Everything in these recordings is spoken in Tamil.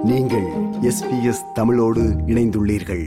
நீங்கள் எஸ்பிஎஸ் தமிழோடு இணைந்துள்ளீர்கள்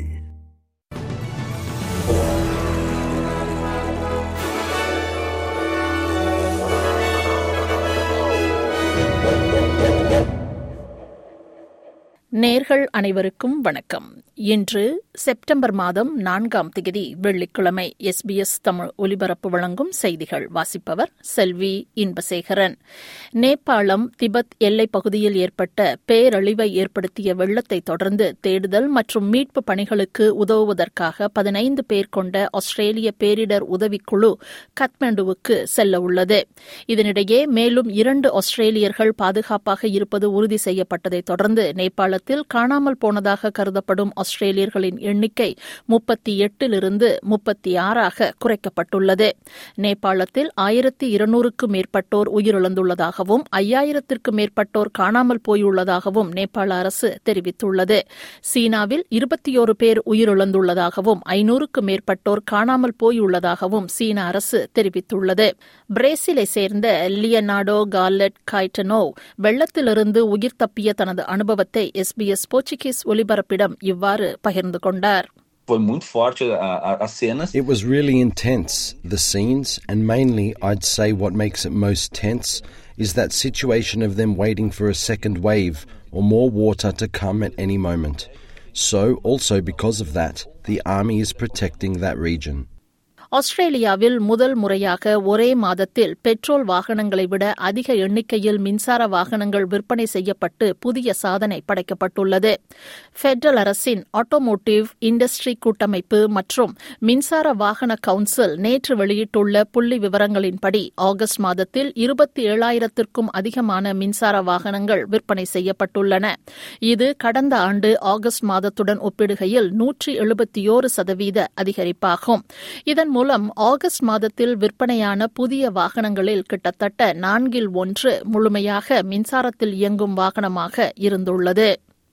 நேர்கள் அனைவருக்கும் வணக்கம் இன்று செப்டம்பர் மாதம் நான்காம் தேதி வெள்ளிக்கிழமை எஸ்பிஎஸ் தமிழ் ஒலிபரப்பு வழங்கும் செய்திகள் வாசிப்பவர் செல்வி இன்பசேகரன் நேபாளம் திபெத் எல்லைப் பகுதியில் ஏற்பட்ட பேரழிவை ஏற்படுத்திய வெள்ளத்தை தொடர்ந்து தேடுதல் மற்றும் மீட்பு பணிகளுக்கு உதவுவதற்காக பதினைந்து பேர் கொண்ட ஆஸ்திரேலிய பேரிடர் உதவிக்குழு கத்மண்டுவுக்கு செல்ல உள்ளது இதனிடையே மேலும் இரண்டு ஆஸ்திரேலியர்கள் பாதுகாப்பாக இருப்பது உறுதி செய்யப்பட்டதைத் தொடர்ந்து நேபாளத்தில் காணாமல் போனதாக கருதப்படும் ஆஸ்திரேலியர்களின் எண்ணிக்கை முப்பத்தி எட்டிலிருந்து முப்பத்தி ஆறாக குறைக்கப்பட்டுள்ளது நேபாளத்தில் ஆயிரத்தி இருநூறுக்கும் மேற்பட்டோர் உயிரிழந்துள்ளதாகவும் ஐயாயிரத்திற்கும் மேற்பட்டோர் காணாமல் போயுள்ளதாகவும் நேபாள அரசு தெரிவித்துள்ளது சீனாவில் இருபத்தியோரு பேர் உயிரிழந்துள்ளதாகவும் ஐநூறுக்கும் மேற்பட்டோர் காணாமல் போயுள்ளதாகவும் சீன அரசு தெரிவித்துள்ளது பிரேசிலை சேர்ந்த லியனாடோ கார்லெட் காய்டனோ வெள்ளத்திலிருந்து உயிர் தப்பிய தனது அனுபவத்தை எஸ்பிஎஸ் போர்ச்சுகீஸ் ஒலிபரப்பிடம் இவ்வாறு பகிர்ந்து கொண்டார் Foi muito forte a, a, as cenas. It was really intense, the scenes, and mainly, I'd say what makes it most tense is that situation of them waiting for a second wave or more water to come at any moment. So, also because of that, the army is protecting that region. ஆஸ்திரேலியாவில் முதல் முறையாக ஒரே மாதத்தில் பெட்ரோல் வாகனங்களை விட அதிக எண்ணிக்கையில் மின்சார வாகனங்கள் விற்பனை செய்யப்பட்டு புதிய சாதனை படைக்கப்பட்டுள்ளது பெடரல் அரசின் ஆட்டோமோட்டிவ் இண்டஸ்ட்ரி கூட்டமைப்பு மற்றும் மின்சார வாகன கவுன்சில் நேற்று வெளியிட்டுள்ள புள்ளி விவரங்களின்படி ஆகஸ்ட் மாதத்தில் இருபத்தி ஏழாயிரத்திற்கும் அதிகமான மின்சார வாகனங்கள் விற்பனை செய்யப்பட்டுள்ளன இது கடந்த ஆண்டு ஆகஸ்ட் மாதத்துடன் ஒப்பிடுகையில் நூற்றி எழுபத்தியோரு சதவீத அதிகரிப்பாகும் இதன் மூலம் ஆகஸ்ட் மாதத்தில் விற்பனையான புதிய வாகனங்களில் கிட்டத்தட்ட நான்கில் ஒன்று முழுமையாக மின்சாரத்தில் இயங்கும் வாகனமாக இருந்துள்ளது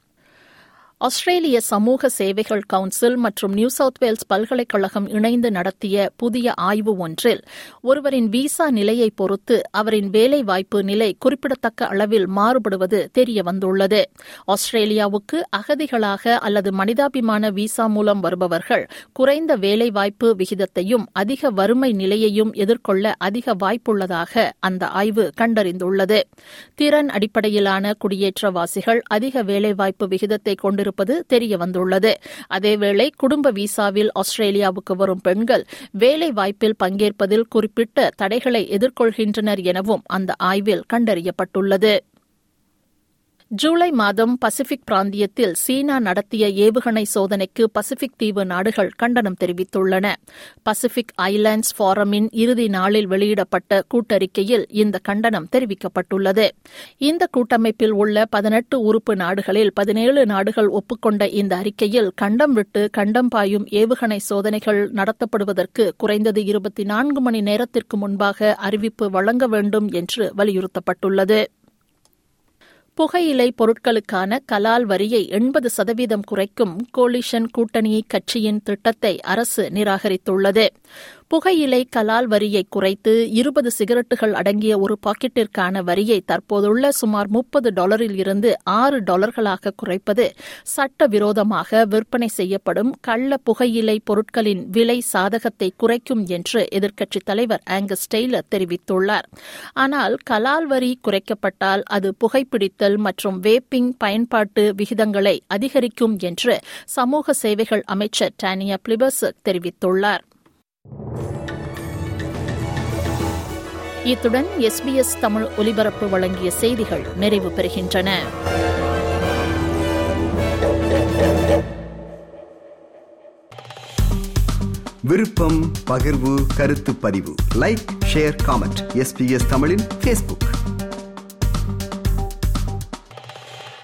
ஆஸ்திரேலிய சமூக சேவைகள் கவுன்சில் மற்றும் நியூ சவுத் வேல்ஸ் பல்கலைக்கழகம் இணைந்து நடத்திய புதிய ஆய்வு ஒன்றில் ஒருவரின் விசா நிலையை பொறுத்து அவரின் வேலைவாய்ப்பு நிலை குறிப்பிடத்தக்க அளவில் மாறுபடுவது தெரியவந்துள்ளது ஆஸ்திரேலியாவுக்கு அகதிகளாக அல்லது மனிதாபிமான விசா மூலம் வருபவர்கள் குறைந்த வேலைவாய்ப்பு விகிதத்தையும் அதிக வறுமை நிலையையும் எதிர்கொள்ள அதிக வாய்ப்புள்ளதாக அந்த ஆய்வு கண்டறிந்துள்ளது திறன் அடிப்படையிலான குடியேற்றவாசிகள் அதிக வேலைவாய்ப்பு விகிதத்தை கொண்டிருப்பது தெரியவந்துள்ளது அதேவேளை குடும்ப விசாவில் ஆஸ்திரேலியாவுக்கு வரும் பெண்கள் வேலை வாய்ப்பில் பங்கேற்பதில் குறிப்பிட்ட தடைகளை எதிர்கொள்கின்றனர் எனவும் அந்த ஆய்வில் கண்டறியப்பட்டுள்ளது ஜூலை மாதம் பசிபிக் பிராந்தியத்தில் சீனா நடத்திய ஏவுகணை சோதனைக்கு பசிபிக் தீவு நாடுகள் கண்டனம் தெரிவித்துள்ளன பசிபிக் ஐலாண்ட்ஸ் ஃபாரமின் இறுதி நாளில் வெளியிடப்பட்ட கூட்டறிக்கையில் இந்த கண்டனம் தெரிவிக்கப்பட்டுள்ளது இந்த கூட்டமைப்பில் உள்ள பதினெட்டு உறுப்பு நாடுகளில் பதினேழு நாடுகள் ஒப்புக்கொண்ட இந்த அறிக்கையில் கண்டம் விட்டு கண்டம் பாயும் ஏவுகணை சோதனைகள் நடத்தப்படுவதற்கு குறைந்தது இருபத்தி நான்கு மணி நேரத்திற்கு முன்பாக அறிவிப்பு வழங்க வேண்டும் என்று வலியுறுத்தப்பட்டுள்ளது புகையிலை பொருட்களுக்கான கலால் வரியை எண்பது சதவீதம் குறைக்கும் கோலிஷன் கூட்டணி கட்சியின் திட்டத்தை அரசு நிராகரித்துள்ளது புகையிலை கலால் வரியை குறைத்து இருபது சிகரெட்டுகள் அடங்கிய ஒரு பாக்கெட்டிற்கான வரியை தற்போதுள்ள சுமார் முப்பது டாலரில் இருந்து ஆறு டாலர்களாக குறைப்பது சட்டவிரோதமாக விற்பனை செய்யப்படும் கள்ள புகையிலை பொருட்களின் விலை சாதகத்தை குறைக்கும் என்று எதிர்க்கட்சித் தலைவர் ஆங்கஸ் டெய்லர் தெரிவித்துள்ளார் ஆனால் கலால் வரி குறைக்கப்பட்டால் அது புகைப்பிடித்தல் மற்றும் வேப்பிங் பயன்பாட்டு விகிதங்களை அதிகரிக்கும் என்று சமூக சேவைகள் அமைச்சர் டானியா பிளிபர்ஸ் தெரிவித்துள்ளார் இத்துடன் எஸ்பிஎஸ் தமிழ் ஒலிபரப்பு வழங்கிய செய்திகள் நிறைவு பெறுகின்றன விருப்பம் பகிர்வு கருத்து பதிவு லைக் ஷேர் காமெண்ட் எஸ்பிஎஸ் தமிழின் ஃபேஸ்புக்